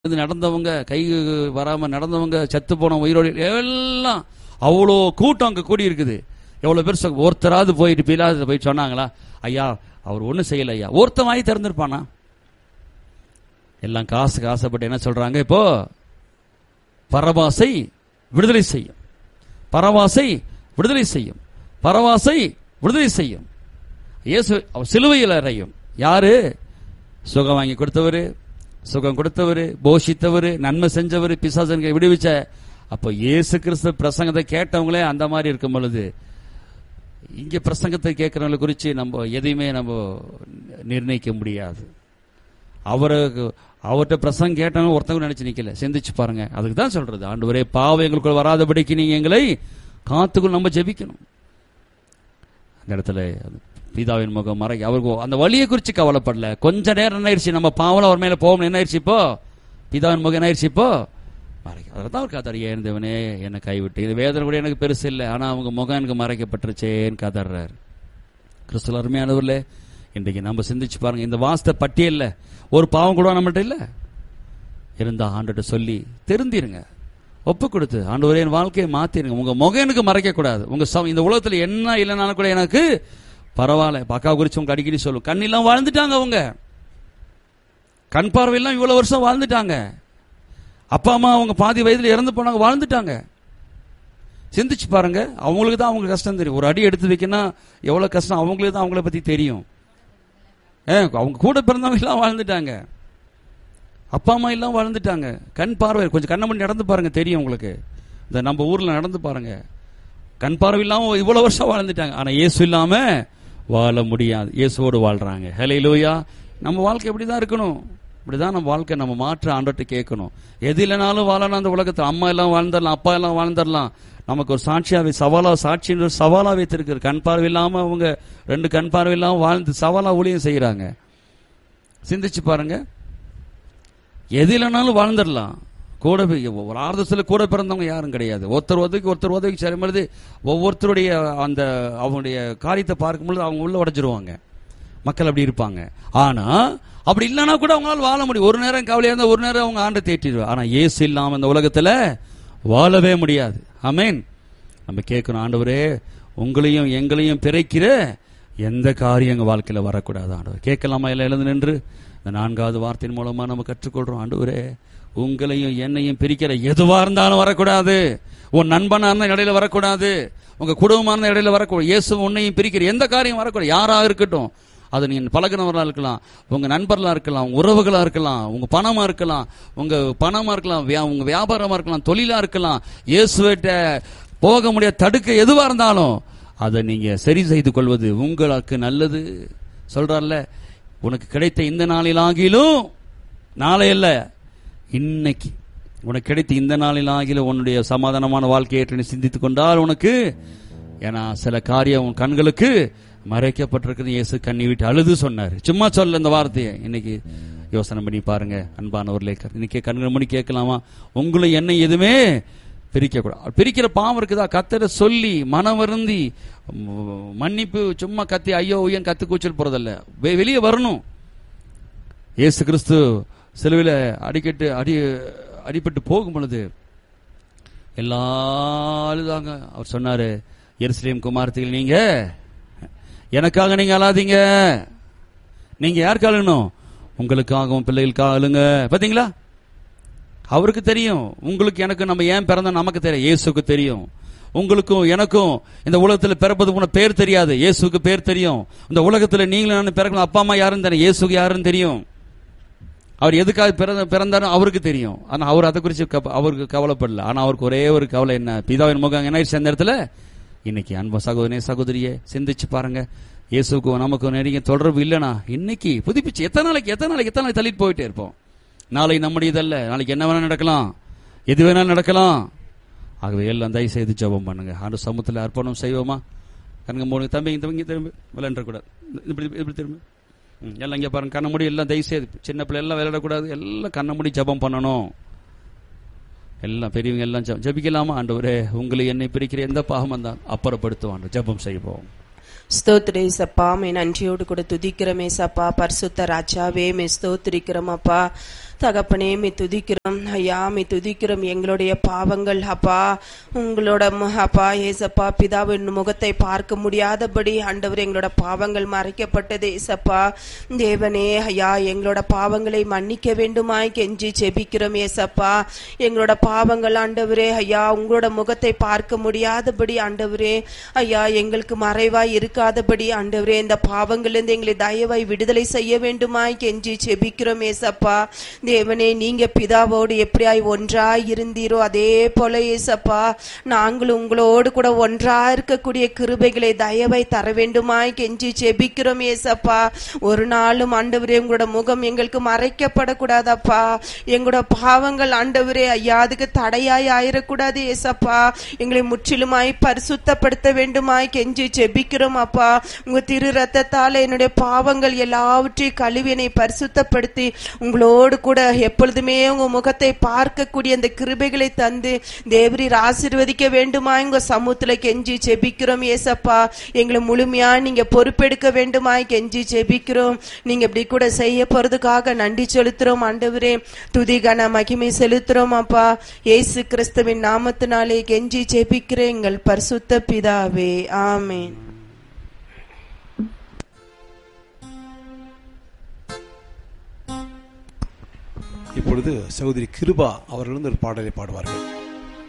இது நடந்தவங்க கை வராம நடந்தவங்க செத்து போன உயிரோடு எல்லாம் அவ்வளோ கூட்டம் அங்க கூடி இருக்குது எவ்வளவு பேர் சொ- ஒருத்தராவது போயிட்டு பிலாத போய் சொன்னாங்களா ஐயா அவர் ஒண்ணும் செய்யல ஐயா ஒருத்தன் வாய் திறந்திருப்பானா எல்லாம் காசுக்கு ஆசைப்பட்டு என்ன சொல்றாங்க இப்போ பரவாசை விடுதலை செய்யும் பரவாசை விடுதலை செய்யும் பரவாசை விடுதலை செய்யும் இயேசு அவர் சிலுவையில் அறையும் யாரு சுகம் வாங்கி கொடுத்தவர் சுகம் கொடுத்தவர் போஷித்தவர் நன்மை செஞ்சவர் பிசாசன்களை விடுவிச்ச அப்போ இயேசு கிறிஸ்து பிரசங்கத்தை கேட்டவங்களே அந்த மாதிரி இருக்கும் பொழுது இங்க பிரசங்கத்தை கேட்கறவங்களை குறித்து நம்ம எதையுமே நம்ம நிர்ணயிக்க முடியாது அவரை அவர்கிட்ட பிரசங்கம் கேட்டவங்க ஒருத்தவங்க நினைச்சு நிக்கல சிந்திச்சு பாருங்க அதுக்கு தான் சொல்றது ஆண்டவரே பாவம் எங்களுக்குள்ள வராதபடிக்கு நீங்க எங்களை காத்துக்குள் நம்ம ஜெபிக்கணும் அந்த இடத்துல அந்த பிதாவின் முகம் மறை அவருக்கு அந்த வழியை குறித்து கவலைப்படல கொஞ்ச நேரம் என்ன ஆயிடுச்சு நம்ம பாவம் அவர் மேல போகணும் என்ன ஆயிடுச்சு இப்போ பிதாவின் முகம் என்ன ஆயிடுச்சு இப்போ மறைக்க அதில் தான் அவர் காத்தார் ஏன் தேவனே என்னை கைவிட்டு இது வேதனை கூட எனக்கு பெருசு இல்லை ஆனா அவங்க முகம் எனக்கு மறைக்கப்பட்டுருச்சேன்னு காத்தாடுறாரு கிறிஸ்துவ அருமையானவர்களே இன்றைக்கு நம்ம சிந்திச்சு பாருங்க இந்த வாஸ்த பட்டியல்ல ஒரு பாவம் கூட நம்மகிட்ட இல்ல இருந்தா ஆண்டுகிட்ட சொல்லி தெரிந்திருங்க ஒப்பு கொடுத்து ஆண்டவரே என் வாழ்க்கையை மாத்திருங்க உங்க முகம் எனக்கு மறைக்க கூடாது உங்க சம- இந்த உலகத்துல என்ன இல்லைனாலும் கூட எனக்கு பரவாயில்ல இப்ப அக்கா குறிச்சு உங்க அடிக்கடி சொல்லும் கண்ணெல்லாம் வாழ்ந்துட்டாங்க அவங்க கண் பார்வையெல்லாம் இவ்வளவு வருஷம் வாழ்ந்துட்டாங்க அப்பா அம்மா அவங்க பாதி வயதுல இறந்து போனாங்க வாழ்ந்துட்டாங்க சிந்திச்சு பாருங்க அவங்களுக்கு தான் அவங்க கஷ்டம் தெரியும் ஒரு அடி எடுத்து வைக்கணும் எவ்வளவு கஷ்டம் அவங்களுக்கு தான் அவங்கள பத்தி தெரியும் ஏ, அவங்க கூட பிறந்தவங்க எல்லாம் வாழ்ந்துட்டாங்க அப்பா அம்மா எல்லாம் வாழ்ந்துட்டாங்க கண் பார்வை கொஞ்சம் கண்ணை மணி நடந்து பாருங்க தெரியும் உங்களுக்கு இந்த நம்ம ஊர்ல நடந்து பாருங்க கண் பார்வை இல்லாம இவ்வளவு வருஷம் வாழ்ந்துட்டாங்க ஆனா இயேசு இல்லாம வாழ முடியாது இயேசுவோடு வாழ்றாங்க ஹலே லூயா நம்ம வாழ்க்கை இப்படிதான் இருக்கணும் இப்படிதான் நம்ம வாழ்க்கை நம்ம மாற்ற ஆண்டோட்டு கேட்கணும் எது இல்லைனாலும் வாழலாம் அந்த உலகத்துல அம்மா எல்லாம் வாழ்ந்துடலாம் அப்பா எல்லாம் வாழ்ந்துடலாம் நமக்கு ஒரு சாட்சியாவே சவாலா சாட்சின்னு ஒரு சவாலா வைத்திருக்கிற கண் பார்வை இல்லாம அவங்க ரெண்டு கண் பார்வை இல்லாம வாழ்ந்து சவாலா ஊழியம் செய்யறாங்க சிந்திச்சு பாருங்க எது இல்லைனாலும் வாழ்ந்துடலாம் கூட போய் ஒரு ஆறுதல் கூட பிறந்தவங்க யாரும் கிடையாது ஒருத்தர் உதவிக்கு ஒருத்தர் உதவிக்கு சேரும்பொழுது ஒவ்வொருத்தருடைய அந்த அவங்களுடைய காரியத்தை பார்க்கும்பொழுது அவங்க உள்ள உடைஞ்சிருவாங்க மக்கள் அப்படி இருப்பாங்க ஆனா அப்படி இல்லைன்னா கூட அவங்களால வாழ முடியும் ஒரு நேரம் கவலையா இருந்தா ஒரு நேரம் அவங்க ஆண்டை தேற்றிடுவாங்க ஆனா இயேசு இல்லாம இந்த உலகத்துல வாழவே முடியாது ஆமென் நம்ம கேட்கணும் ஆண்டவரே உங்களையும் எங்களையும் பிறைக்கிற எந்த காரியம் எங்க வாழ்க்கையில வரக்கூடாது ஆண்டவர் கேட்கலாமா எல்லாம் எழுந்து நின்று இந்த நான்காவது வார்த்தையின் மூலமா நம்ம கற்றுக்கொள்றோம் ஆண்டவரே உங்களையும் என்னையும் பிரிக்கிற எதுவா இருந்தாலும் வரக்கூடாது உன் நண்பனா இருந்தா இடையில வரக்கூடாது உங்க குடும்பமா இருந்தா இடையில வரக்கூடாது இயேசு உன்னையும் பிரிக்கிற எந்த காரியம் வரக்கூடாது யாரா இருக்கட்டும் அது நீங்க பழகினவர்களா இருக்கலாம் உங்க நண்பர்களா இருக்கலாம் உங்க உறவுகளா இருக்கலாம் உங்க பணமா இருக்கலாம் உங்க பணமா இருக்கலாம் வியா- உங்க வியாபாரமா இருக்கலாம் தொழிலா இருக்கலாம் இயேசுவிட்ட போக முடியாத தடுக்க எதுவா இருந்தாலும் அதை நீங்க சரி செய்து கொள்வது உங்களுக்கு நல்லது சொல்றார்ல உனக்கு கிடைத்த இந்த நாளிலாகிலும் நாளை அல்ல இன்னைக்கு உனக்கு கிடைத்த இந்த நாளில் ஆகிலும் உன்னுடைய சமாதானமான வாழ்க்கையை ஏற்று நீ சிந்தித்துக் கொண்டால் உனக்கு ஏன்னா சில காரியம் உன் கண்களுக்கு மறைக்கப்பட்டிருக்குது இயேசு கண்ணி விட்டு அழுது சொன்னார் சும்மா சொல்ல இந்த வார்த்தையை இன்னைக்கு யோசனை பண்ணி பாருங்க அன்பானவர்களே இன்னைக்கு கண்கள் மணி கேட்கலாமா உங்களை என்ன எதுவுமே பிரிக்க கூடாது பிரிக்கிற பாவம் இருக்குதா கத்தரை சொல்லி மனம் வருந்தி ம், மன்னிப்பு சும்மா கத்தி ஐயோ ஐயன் கத்து கூச்சல் போறதல்ல வெ- வெளியே வரணும் இயேசு கிறிஸ்து சிலுவையில் அடிக்கட்டு அடி அடிபட்டு போகும் பொழுது எல்லாருதாங்க அவர் சொன்னாரு எருசலேம் குமாரத்தில் நீங்க எனக்காக நீங்க அழாதீங்க நீங்க யாருக்கு அழணும் உங்களுக்காகவும் பிள்ளைகளுக்காக அழுங்க பாத்தீங்களா அவருக்கு தெரியும் உங்களுக்கு எனக்கு நம்ம ஏன் பிறந்தோம் நமக்கு தெரியும் இயேசுக்கு தெரியும் உங்களுக்கும் எனக்கும் இந்த உலகத்துல பிறப்பது போன பேர் தெரியாது இயேசுக்கு பேர் தெரியும் இந்த உலகத்துல நீங்களும் நானும் பிறக்கணும் அப்பா அம்மா யாருன்னு தெரியும் இயேசுக்கு யாருன்னு தெரியும் அவர் எதுக்காக பிறந்த பிறந்தாரும் அவருக்கு தெரியும் ஆனா அவர் அதை குறித்து கவ- அவருக்கு கவலைப்படல ஆனா அவருக்கு ஒரே ஒரு கவலை என்ன பிதாவின் முகம் என்ன ஆயிடுச்சு அந்த இடத்துல இன்னைக்கு அன்பு சகோதரனே சகோதரியே சிந்திச்சு பாருங்க இயேசுக்கும் நமக்கும் நெருங்கிய தொடர்பு இல்லைனா இன்னைக்கு புதுப்பிச்சு எத்தனை நாளைக்கு எத்தனை நாளைக்கு எத்தனை நாளைக்கு தள்ளிட்டு போயிட்டே இருப்போம் நாளை நம்முடையதல்ல நாளைக்கு என்ன வேணா நடக்கலாம் எது வேணாலும் நடக்கலாம் ஆகவே எல்லாம் தயவு செய்து ஜெபம் பண்ணுங்க ஆண்டு சமூகத்தில் அர்ப்பணம் செய்வோமா கண்க மூணு தம்பி இங்க இங்க திரும்பி விளையாண்டக்கூடாது இப்படி இப்படி திரும்பி ம், எல்லாம் இங்க பாருங்க கண்ண மூடி எல்லாம் தயவு செய்து சின்ன பிள்ளை எல்லாம் விளையாடக்கூடாது எல்லாம் கண்ண மூடி ஜெபம் பண்ணணும் எல்லாம் பெரியவங்க எல்லாம் ஜெபம் ஜெபிக்கலாமா ஆண்டவரே உங்களை என்னை பிரிக்கிற எந்த பாகம் தான் அப்புறப்படுத்துவான் ஜெபம் செய்வோம் ஸ்தோத்திரே சப்பா மே நன்றியோடு கூட துதிக்கிறோமே சப்பா பரிசுத்த ராஜாவே மே ஸ்தோத்திரிக்கிறோமப்பா தகப்பனே மே துதிக்கிறோம் ஐயா மே துதிக்கிறோம் எங்களுடைய பாவங்கள் அப்பா உங்களோட மு- அப்பா ஏசப்பா பிதாவின் முகத்தை பார்க்க முடியாதபடி ஆண்டவர் எங்களோட பாவங்கள் மறைக்கப்பட்டது ஏசப்பா தேவனே ஐயா எங்களோட பாவங்களை மன்னிக்க வேண்டுமாய் கெஞ்சி செபிக்கிறோம் ஏசப்பா எங்களோட பாவங்கள் ஆண்டவரே ஐயா உங்களோட முகத்தை பார்க்க முடியாதபடி ஆண்டவரே ஐயா எங்களுக்கு மறைவாய் இருக்காதபடி ஆண்டவரே இந்த பாவங்களிலிருந்து எங்களை தயவாய் விடுதலை செய்ய வேண்டுமாய் கெஞ்சி செபிக்கிறோம் ஏசப்பா தேவனே நீங்க பிதாவோடு எப்படியாய் ஒன்றாய் இருந்தீரோ அதே போல ஏசப்பா நாங்களும் உங்களோடு கூட ஒன்றாய் இருக்கக்கூடிய கிருபைகளை தயவாய் தர வேண்டுமாய் கெஞ்சி செபிக்கிறோம் ஏசப்பா ஒரு நாளும் ஆண்டவரே உங்களோட முகம் எங்களுக்கு மறைக்கப்படக்கூடாதப்பா எங்களோட பாவங்கள் ஆண்டவரே ஐயா அதுக்கு தடையாய் ஆயிடக்கூடாது ஏசப்பா எங்களை முற்றிலுமாய் பரிசுத்தப்படுத்த வேண்டுமாய் கெஞ்சி செபிக்கிறோம் அப்பா உங்க திரு ரத்தத்தால என்னுடைய பாவங்கள் எல்லாவற்றையும் கழுவி என்னை பரிசுத்தப்படுத்தி உங்களோடு கூட எப்பொழுதுமே உங்க முகத்தை பார்க்கக்கூடிய அந்த கிருபைகளை தந்து தேவரீர் ஆசீர்வதிக்க வேண்டுமாய் உங்க சமூகத்துல கெஞ்சி செபிக்கிறோம் ஏசப்பா எங்களை முழுமையா நீங்க பொறுப்பெடுக்க வேண்டுமாய் கெஞ்சி செபிக்கிறோம் நீங்க இப்படி கூட செய்ய போறதுக்காக நன்றி செலுத்துறோம் ஆண்டவரே துதி கன மகிமை செலுத்துறோம் அப்பா இயேசு கிறிஸ்துவின் நாமத்தினாலே கெஞ்சி ஜெபிக்கிறேன் எங்கள் பரிசுத்த பிதாவே ஆமென் இப்பொழுது சகோதரி கிருபா அவர்கள் வந்து ஒரு பாடலை பாடுவார்கள்